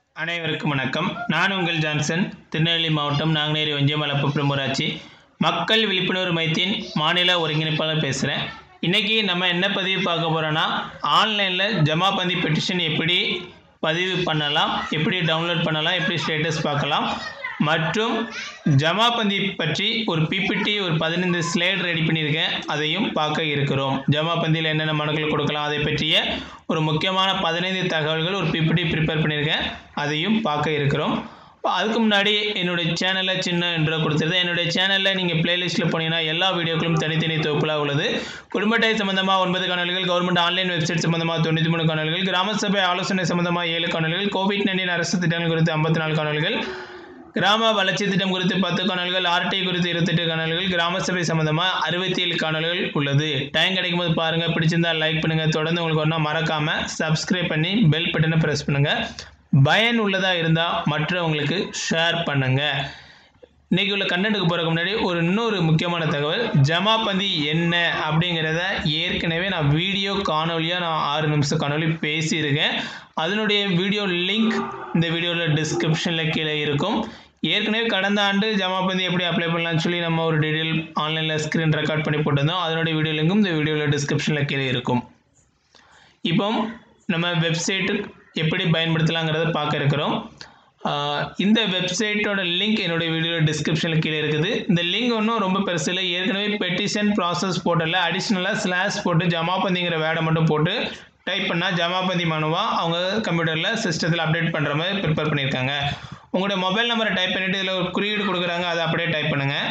அனைவருக்கும் வணக்கம் நான் உங்கள் ஜான்சன் திருநெல்வேலி மாவட்டம் நாங்குநேரி ஒன்றியம் மலப்புப்புறம் ஊராட்சி மக்கள் விழிப்புணர்வு மையத்தின் மாநில ஒருங்கிணைப்பாளர் பேசுகிறேன் இன்றைக்கி நம்ம என்ன பதிவு பார்க்க போகிறோன்னா ஆன்லைனில் ஜமாபந்தி பெட்டிஷன் எப்படி பதிவு பண்ணலாம் எப்படி டவுன்லோட் பண்ணலாம் எப்படி ஸ்டேட்டஸ் பார்க்கலாம் மற்றும் ஜமாபந்தி பற்றி ஒரு பிபிடி ஒரு பதினைந்து ஸ்லைடு ரெடி பண்ணியிருக்கேன் அதையும் பார்க்க இருக்கிறோம் ஜமாபந்தியில் என்னென்ன மனுக்கள் கொடுக்கலாம் அதை பற்றிய ஒரு முக்கியமான பதினைந்து தகவல்கள் ஒரு பிபிடி ப்ரிப்பேர் பண்ணியிருக்கேன் அதையும் பார்க்க இருக்கிறோம் அதுக்கு முன்னாடி என்னுடைய சேனலில் சின்ன இன்ட்ரோ கொடுத்துருந்தேன் என்னுடைய சேனலில் நீங்கள் பிளேலிஸ்ட்டில் போனீங்கன்னா எல்லா வீடியோக்களும் தனித்தனி தொகுப்புலாக உள்ளது குடும்ப அட்டை சம்பந்தமாக ஒன்பது காணொலிகள் கவர்மெண்ட் ஆன்லைன் வெப்சைட் சம்பந்தமாக தொண்ணூற்றி மூணு காணொலிகள் கிராம சபை ஆலோசனை சம்பந்தமாக ஏழு காணொலிகள் கோவிட் நைன்டீன் அரசு திட்டங்கள் குறித்து ஐம்பத்தி நாலு காணொலிகள் கிராம வளர்ச்சி திட்டம் குறித்து பத்து காணொலிகள் ஆர்டி குறித்து இருபத்தெட்டு காணொலிகள் கிராம சபை சம்பந்தமாக அறுபத்தி ஏழு காணொலிகள் உள்ளது டைம் கிடைக்கும் போது பாருங்கள் பிடிச்சிருந்தா லைக் பண்ணுங்கள் தொடர்ந்து உங்களுக்கு ஒன்றா மறக்காமல் சப்ஸ்கிரைப் பண்ணி பெல் பட்டனை ப்ரெஸ் பண்ணுங்கள் பயன் உள்ளதாக இருந்தால் மற்றவங்களுக்கு ஷேர் பண்ணுங்கள் இன்றைக்கி உள்ள கண்டென்ட்டுக்கு போகிறதுக்கு முன்னாடி ஒரு இன்னொரு முக்கியமான தகவல் ஜமாபந்தி என்ன அப்படிங்கிறத ஏற்கனவே நான் வீடியோ காணொலியாக நான் ஆறு நிமிஷம் காணொலி பேசியிருக்கேன் அதனுடைய வீடியோ லிங்க் இந்த வீடியோவில் டிஸ்கிரிப்ஷனில் கீழே இருக்கும் ஏற்கனவே கடந்த ஆண்டு ஜமாபந்தி எப்படி அப்ளை பண்ணலாம்னு சொல்லி நம்ம ஒரு டீட்டெயில் ஆன்லைனில் ஸ்க்ரீன் ரெக்கார்ட் பண்ணி போட்டிருந்தோம் அதனுடைய வீடியோ லிங்கும் இந்த வீடியோவில் டிஸ்கிரிப்ஷனில் கீழே இருக்கும் இப்போ நம்ம வெப்சைட்டு எப்படி பயன்படுத்தலாங்கிறத பார்க்க இருக்கிறோம் ஆஹ் இந்த வெப்சைட்டோட லிங்க் என்னுடைய வீடியோ டிஸ்கிரிப்ஷனில் கீழே இருக்குது இந்த லிங்க் ஒன்றும் ரொம்ப பெருசு இல்லை ஏற்கனவே பெட்டிஷன் ப்ராசஸ் போர்ட்டலில் அடிஷ்னலாக ஸ்லாஷ் போட்டு ஜமாபந்திங்கிற வேடை மட்டும் போட்டு டைப் பண்ணால் ஜமாபந்தி மனுவாக அவங்க கம்ப்யூட்டரில் சிஸ்டத்தில் அப்டேட் பண்ணுற மாதிரி ப்ரிப்பேர் பண்ணியிருக்காங்க உங்களுடைய மொபைல் நம்பரை டைப் பண்ணிவிட்டு இதில் ஒரு குறியீடு கொடுக்குறாங்க அதை அப்படியே டைப் பண்ணுங்கள்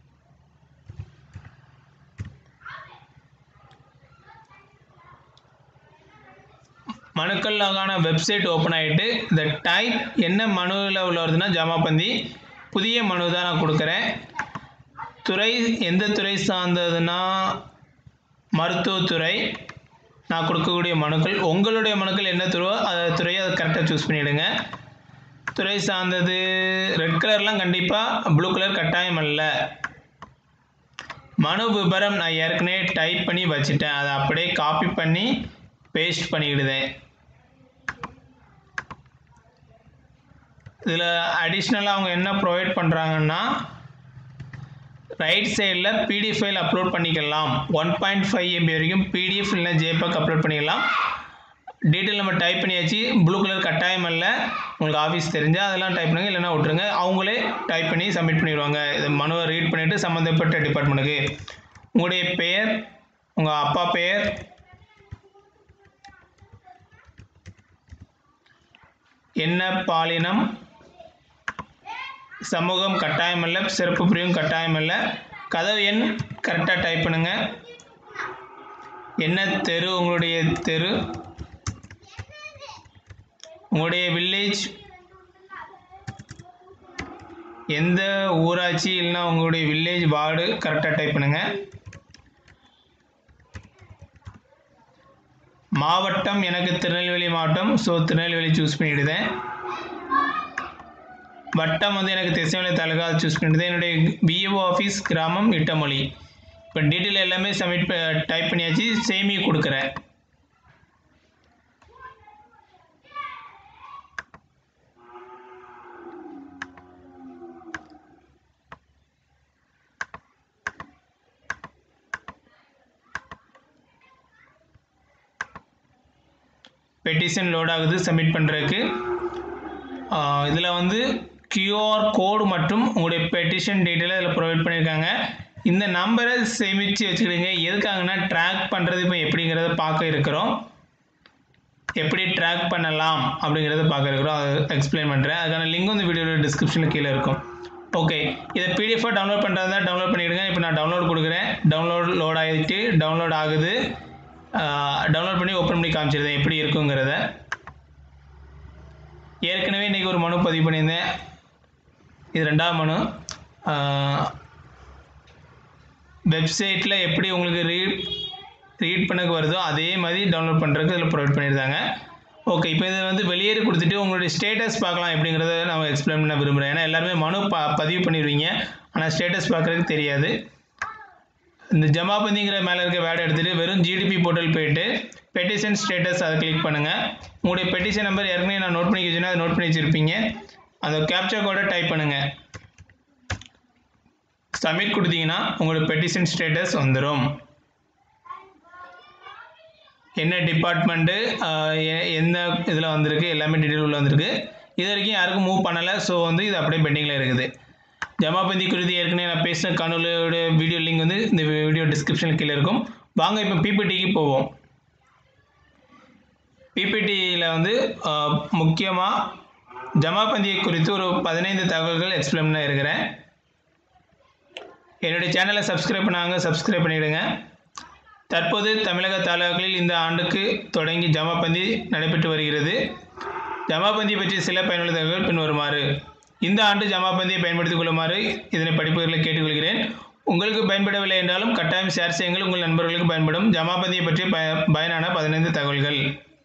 மனுக்கள்லாகான வெப்சைட் ஓப்பன் ஆகிட்டு இந்த டைப் என்ன மனுவில் உள்ள வருதுன்னா ஜமாபந்தி புதிய மனு தான் நான் கொடுக்குறேன் துறை எந்த துறை சார்ந்ததுன்னா மருத்துவத்துறை நான் கொடுக்கக்கூடிய மனுக்கள் உங்களுடைய மனுக்கள் என்ன துறையோ அந்த துறையை அதை கரெக்டாக சூஸ் பண்ணிவிடுங்க துறை சார்ந்தது ரெட் கலர்லாம் கண்டிப்பாக ப்ளூ கலர் கட்டாயம் அல்ல மனு விபரம் நான் ஏற்கனவே டைப் பண்ணி வச்சுட்டேன் அதை அப்படியே காப்பி பண்ணி பேஸ்ட் பண்ணிக்கிடுதேன் இதில் அடிஷ்னலாக அவங்க என்ன ப்ரொவைட் பண்ணுறாங்கன்னா ரைட் சைடில் பிடிஎஃப் ஃபைல் அப்லோட் பண்ணிக்கலாம் ஒன் பாயிண்ட் ஃபைவ் எம்பி வரைக்கும் பிடிஎஃப் இல்லைனா ஜேபக் அப்லோட் பண்ணிக்கலாம் டீட்டெயில் நம்ம டைப் பண்ணியாச்சு ப்ளூ கலர் கட்டாயம் அல்ல உங்களுக்கு ஆஃபீஸ் தெரிஞ்சால் அதெல்லாம் டைப் பண்ணுங்க இல்லைனா விட்ருங்க அவங்களே டைப் பண்ணி சப்மிட் பண்ணிடுவாங்க இது மனுவை ரீட் பண்ணிவிட்டு சம்மந்தப்பட்ட டிபார்ட்மெண்ட்டுக்கு உங்களுடைய பெயர் உங்கள் அப்பா பெயர் என்ன பாலினம் சமூகம் கட்டாயமல்ல சிறப்பு பிரிவும் கட்டாயமல்ல கதவு எண் கரெக்டாக டைப் பண்ணுங்க என்ன தெரு உங்களுடைய தெரு உங்களுடைய வில்லேஜ் எந்த ஊராட்சி இல்லைன்னா உங்களுடைய வில்லேஜ் வார்டு கரெக்டாக டைப் பண்ணுங்க மாவட்டம் எனக்கு திருநெல்வேலி மாவட்டம் ஸோ திருநெல்வேலி சூஸ் பண்ணிவிடுதேன் வட்டம் வந்து எனக்கு திசைமலை தாலுகா சூஸ் பண்ணிவிடுதேன் என்னுடைய பிஏஓ ஆஃபீஸ் கிராமம் இட்டமொழி இப்போ டீட்டெயில் எல்லாமே சப்மிட் டைப் பண்ணியாச்சு சேமி கொடுக்குறேன் பெட்டிஷன் லோட் ஆகுது சப்மிட் பண்ணுறதுக்கு இதில் வந்து கியூஆர் கோடு மற்றும் உங்களுடைய பெட்டிஷன் டீட்டெயிலை இதில் ப்ரொவைட் பண்ணியிருக்காங்க இந்த நம்பரை சேமித்து வச்சுக்கிடுங்க எதுக்காகனா ட்ராக் பண்ணுறது இப்போ எப்படிங்கிறத பார்க்க இருக்கிறோம் எப்படி ட்ராக் பண்ணலாம் அப்படிங்கிறத பார்க்க இருக்கிறோம் அதை எக்ஸ்பிளைன் பண்ணுறேன் அதுக்கான லிங்க் வந்து வீடியோட டிஸ்கிரிப்ஷனில் கீழே இருக்கும் ஓகே இதை பிடிஎஃபாக டவுன்லோட் பண்ணுறதா டவுன்லோட் பண்ணிவிடுங்க இப்போ நான் டவுன்லோட் கொடுக்குறேன் டவுன்லோட் லோட் ஆகிட்டு டவுன்லோட் ஆகுது டவுன்லோட் பண்ணி ஓப்பன் பண்ணி காமிச்சிருந்தேன் எப்படி இருக்குங்கிறத ஏற்கனவே இன்றைக்கி ஒரு மனு பதிவு பண்ணியிருந்தேன் இது ரெண்டாவது மனு வெப்சைட்டில் எப்படி உங்களுக்கு ரீட் ரீட் பண்ணக்கு வருதோ அதே மாதிரி டவுன்லோட் பண்ணுறதுக்கு இதில் ப்ரொவைட் பண்ணியிருந்தாங்க ஓகே இப்போ இதை வந்து வெளியேறி கொடுத்துட்டு உங்களுடைய ஸ்டேட்டஸ் பார்க்கலாம் எப்படிங்கிறத நான் எக்ஸ்பிளைன் பண்ண விரும்புகிறேன் ஏன்னா எல்லாருமே மனு ப பதிவு பண்ணிடுவீங்க ஆனால் ஸ்டேட்டஸ் பார்க்குறதுக்கு தெரியாது இந்த ஜமாபந்திங்கிற மேலே இருக்க வேடை எடுத்துகிட்டு வெறும் ஜிடிபி போர்ட்டல் போயிட்டு பெட்டிஷன் ஸ்டேட்டஸ் அதை கிளிக் பண்ணுங்கள் உங்களுடைய பெட்டிஷன் நம்பர் ஏற்கனவே நான் நோட் பண்ணி வச்சுன்னா அதை நோட் பண்ணி வச்சுருப்பீங்க அந்த கேப்சா கோடை டைப் பண்ணுங்கள் சப்மிட் கொடுத்தீங்கன்னா உங்களோட பெட்டிஷன் ஸ்டேட்டஸ் வந்துடும் என்ன டிபார்ட்மெண்ட்டு எந்த இதில் வந்திருக்கு எல்லாமே டீட்டெயில் உள்ள வந்திருக்கு இது வரைக்கும் யாருக்கும் மூவ் பண்ணலை ஸோ வந்து இது அப்படியே பெண்டிங்கில் இருக்குது ஜமாபந்தி குறித்து ஏற்கனவே நான் பேசின காணொலியோட வீடியோ லிங்க் வந்து இந்த வீடியோ டிஸ்கிரிப்ஷனில் கீழே இருக்கும் வாங்க இப்போ பிபிடிக்கு போவோம் பிபிடியில் வந்து முக்கியமாக ஜமாபந்தியை குறித்து ஒரு பதினைந்து தகவல்கள் எக்ஸ்பிளைன் பண்ண இருக்கிறேன் என்னுடைய சேனலை சப்ஸ்கிரைப் பண்ணாங்க சப்ஸ்கிரைப் பண்ணிவிடுங்க தற்போது தமிழக தாலுகாக்களில் இந்த ஆண்டுக்கு தொடங்கி ஜமாபந்தி நடைபெற்று வருகிறது ஜமாபந்தி பற்றிய சில பயனுள்ள தகவல்கள் பின்வருமாறு இந்த ஆண்டு ஜமாபந்தியை பயன்படுத்திக் கொள்ளுமாறு இதனை படிப்புகளை கேட்டுக்கொள்கிறேன் உங்களுக்கு பயன்படவில்லை என்றாலும் கட்டாயம் ஷேர் செய்யுங்கள் உங்கள் நண்பர்களுக்கு பயன்படும் ஜமாபந்தியை பற்றிய பய பயனான பதினைந்து தகவல்கள்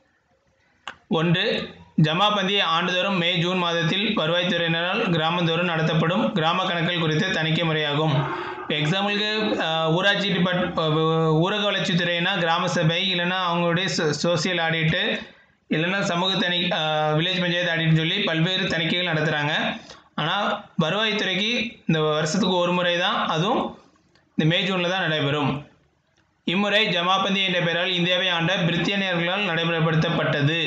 ஒன்று ஜமாபந்தி ஆண்டுதோறும் மே ஜூன் மாதத்தில் வருவாய்த்துறையினரால் கிராமந்தோறும் நடத்தப்படும் கிராம கணக்குகள் குறித்த தணிக்கை முறையாகும் இப்போ எக்ஸாம்பிளுக்கு ஊராட்சி டிபார்ட் ஊரக வளர்ச்சித்துறைனா கிராம சபை இல்லைன்னா அவங்களுடைய சோசியல் ஆடிட்டு இல்லைன்னா சமூக தனி வில்லேஜ் பஞ்சாயத்து ஆடிட்னு சொல்லி பல்வேறு தணிக்கைகள் நடத்துகிறாங்க ஆனால் வருவாய்த்துறைக்கு இந்த வருஷத்துக்கு ஒரு முறை தான் அதுவும் இந்த மே ஜூனில் தான் நடைபெறும் இம்முறை ஜமாபந்தி என்ற பெயரால் இந்தியாவை ஆண்ட பிரித்தானியர்களால் நடைமுறைப்படுத்தப்பட்டது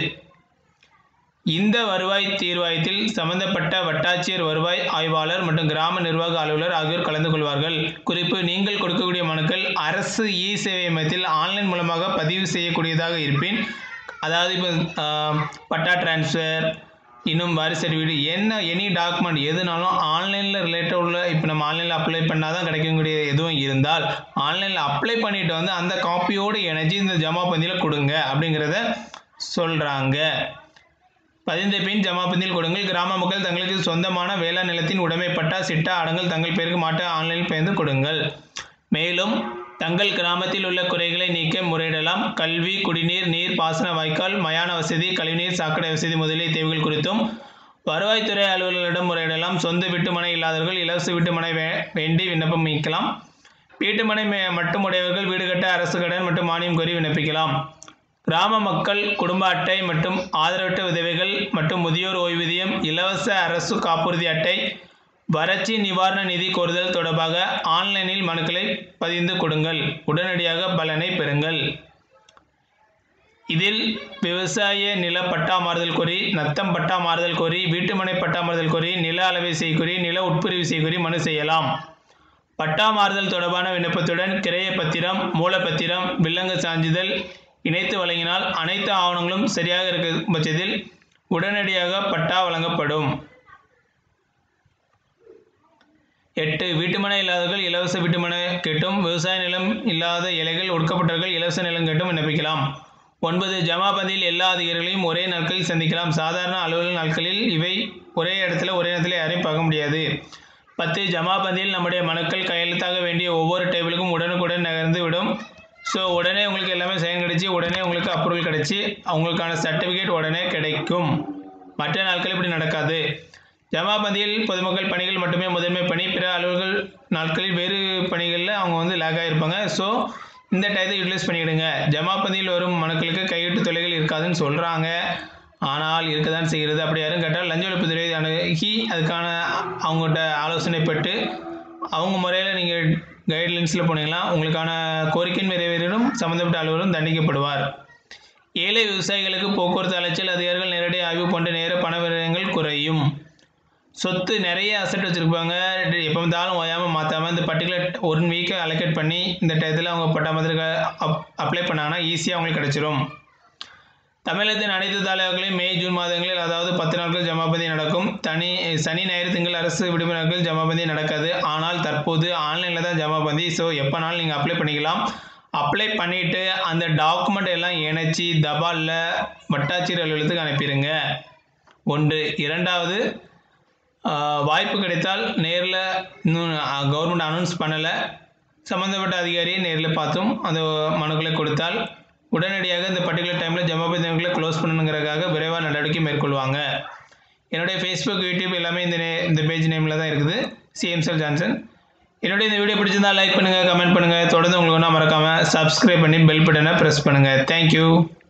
இந்த வருவாய் தீர்வாயத்தில் சம்பந்தப்பட்ட வட்டாட்சியர் வருவாய் ஆய்வாளர் மற்றும் கிராம நிர்வாக அலுவலர் ஆகியோர் கலந்து கொள்வார்கள் குறிப்பு நீங்கள் கொடுக்கக்கூடிய மனுக்கள் அரசு இ சேவை மையத்தில் ஆன்லைன் மூலமாக பதிவு செய்யக்கூடியதாக இருப்பின் அதாவது இப்போ பட்டா டிரான்ஸ்ஃபர் இன்னும் வாரிசு சர்டிஃபிகேட் என்ன எனி டாக்குமெண்ட் எதுனாலும் ஆன்லைனில் ரிலேட்டட் உள்ள இப்போ நம்ம ஆன்லைனில் அப்ளை பண்ணால் தான் கிடைக்கக்கூடிய எதுவும் இருந்தால் ஆன்லைனில் அப்ளை பண்ணிட்டு வந்து அந்த காப்பியோடு இணைச்சி இந்த ஜமா பந்தியில் கொடுங்க அப்படிங்கிறத சொல்கிறாங்க பதிந்த பின் ஜமாபந்தியில் கொடுங்கள் கிராம மக்கள் தங்களுக்கு சொந்தமான வேளாண் நிலத்தின் உடைமை பட்டா சிட்டா அடங்கல் தங்கள் பேருக்கு மாட்ட ஆன்லைனில் பெயர்ந்து கொடுங்கள் மேலும் தங்கள் கிராமத்தில் உள்ள குறைகளை நீக்க முறையிடலாம் கல்வி குடிநீர் நீர் பாசன வாய்க்கால் மயான வசதி கழிவுநீர் சாக்கடை வசதி முதலிய தேவைகள் குறித்தும் வருவாய்த்துறை அலுவலர்களிடம் முறையிடலாம் சொந்த வீட்டுமனை இல்லாதவர்கள் இலவச வீட்டுமனை வே வேண்டி விண்ணப்பம் வைக்கலாம் வீட்டுமனை மட்டும் உடையவர்கள் வீடு கட்ட அரசு கடன் மற்றும் மானியம் கோரி விண்ணப்பிக்கலாம் கிராம மக்கள் குடும்ப அட்டை மற்றும் ஆதரவற்ற விதவைகள் மற்றும் முதியோர் ஓய்வூதியம் இலவச அரசு காப்புறுதி அட்டை வறட்சி நிவாரண நிதி கோருதல் தொடர்பாக ஆன்லைனில் மனுக்களை பதிந்து கொடுங்கள் உடனடியாக பலனை பெறுங்கள் இதில் விவசாய நில பட்டா மாறுதல் கோரி நத்தம் பட்டா மாறுதல் கோரி வீட்டுமனை பட்டா மாறுதல் கோரி நில அளவை செய்கோரி நில உட்பிரிவு செய்கோரி மனு செய்யலாம் பட்டா மாறுதல் தொடர்பான விண்ணப்பத்துடன் கிரைய பத்திரம் மூலப்பத்திரம் வில்லங்க சான்றிதழ் இணைத்து வழங்கினால் அனைத்து ஆவணங்களும் சரியாக இருக்கும் பட்சத்தில் உடனடியாக பட்டா வழங்கப்படும் எட்டு வீட்டுமனை இல்லாதவர்கள் இலவச வீட்டுமனை கேட்டும் விவசாய நிலம் இல்லாத இலைகள் ஒடுக்கப்பட்டவர்கள் இலவச நிலம் கேட்டும் விண்ணப்பிக்கலாம் ஒன்பது ஜமாபந்தியில் எல்லா அதிகாரிகளையும் ஒரே நாட்களில் சந்திக்கலாம் சாதாரண அலுவலக நாட்களில் இவை ஒரே இடத்துல ஒரே நேரத்தில் யாரையும் பார்க்க முடியாது பத்து ஜமாபந்தியில் நம்முடைய மனுக்கள் கையெழுத்தாக வேண்டிய ஒவ்வொரு டேபிளுக்கும் உடனுக்குடன் நகர்ந்து விடும் ஸோ உடனே உங்களுக்கு எல்லாமே சைன் கிடச்சி உடனே உங்களுக்கு அப்ரூவல் கிடச்சி அவங்களுக்கான சர்டிஃபிகேட் உடனே கிடைக்கும் மற்ற நாட்கள் இப்படி நடக்காது ஜமாபந்தியில் பொதுமக்கள் பணிகள் மட்டுமே முதன்மை பணி பிற அலுவல்கள் நாட்களில் வேறு பணிகளில் அவங்க வந்து லேக் ஆகிருப்பாங்க ஸோ இந்த டயத்தை யூட்டிலைஸ் பண்ணிவிடுங்க ஜமாபந்தியில் வரும் மனுக்களுக்கு கையெட்டு தொலைகள் இருக்காதுன்னு சொல்கிறாங்க ஆனால் இருக்க தான் செய்கிறது அப்படி யாரும் கேட்டால் லஞ்ச ஒழிப்புத்துறை அணுகி அதுக்கான அவங்ககிட்ட ஆலோசனை பெற்று அவங்க முறையில் நீங்கள் கைட்லைன்ஸில் போனீங்கன்னா உங்களுக்கான கோரிக்கை நிறைவேறும் சம்மந்தப்பட்ட அலுவலரும் தண்டிக்கப்படுவார் ஏழை விவசாயிகளுக்கு போக்குவரத்து அலைச்சல் அதிகாரிகள் நேரடி ஆய்வு போன்ற நேர பண விரயங்கள் குறையும் சொத்து நிறைய அசட் வச்சுருப்பாங்க எப்போ வந்தாலும் ஓயாமல் மாற்றாமல் இந்த பர்டிகுலர் ஒன் வீக்கை அலோகேட் பண்ணி இந்த டயத்தில் அவங்க பட்டா மாதிரி அப் அப்ளை பண்ணாங்கன்னா ஈஸியாக அவங்களுக்கு கிடச்சிரும் தமிழகத்தின் அனைத்து தாலுகாக்களையும் மே ஜூன் மாதங்களில் அதாவது பத்து நாட்கள் ஜமாபந்தி நடக்கும் தனி சனி ஞாயிறு திங்கள் அரசு விடுமுறை நாட்கள் ஜமாபந்தி நடக்காது ஆனால் தற்போது ஆன்லைனில் தான் ஜமாபந்தி ஸோ எப்போனாலும் நீங்கள் அப்ளை பண்ணிக்கலாம் அப்ளை பண்ணிவிட்டு அந்த டாக்குமெண்ட் எல்லாம் இணைச்சி தபாலில் வட்டாட்சியர் அலுவலகத்துக்கு அனுப்பிடுங்க ஒன்று இரண்டாவது வாய்ப்பு கிடைத்தால் நேரில் இன்னும் கவர்மெண்ட் அனௌன்ஸ் பண்ணலை சம்மந்தப்பட்ட அதிகாரியை நேரில் பார்த்தும் அந்த மனுக்களை கொடுத்தால் உடனடியாக இந்த பர்டிகுலர் டைமில் ஜமாபதி மனுக்களை க்ளோஸ் பண்ணணுங்கிறதுக்காக விரைவாக நடவடிக்கை மேற்கொள்வாங்க என்னுடைய ஃபேஸ்புக் யூடியூப் எல்லாமே இந்த நே இந்த பேஜ் நேமில் தான் இருக்குது சிஎம்செல் ஜான்சன் என்னுடைய இந்த வீடியோ பிடிச்சிருந்தா லைக் பண்ணுங்கள் கமெண்ட் பண்ணுங்கள் தொடர்ந்து உங்களுக்கு ஒன்றா மறக்காமல் சப்ஸ்கிரைப் பண்ணி பெல் பட்டனை ப்ரெஸ் பண்ணுங்கள் தேங்க்யூ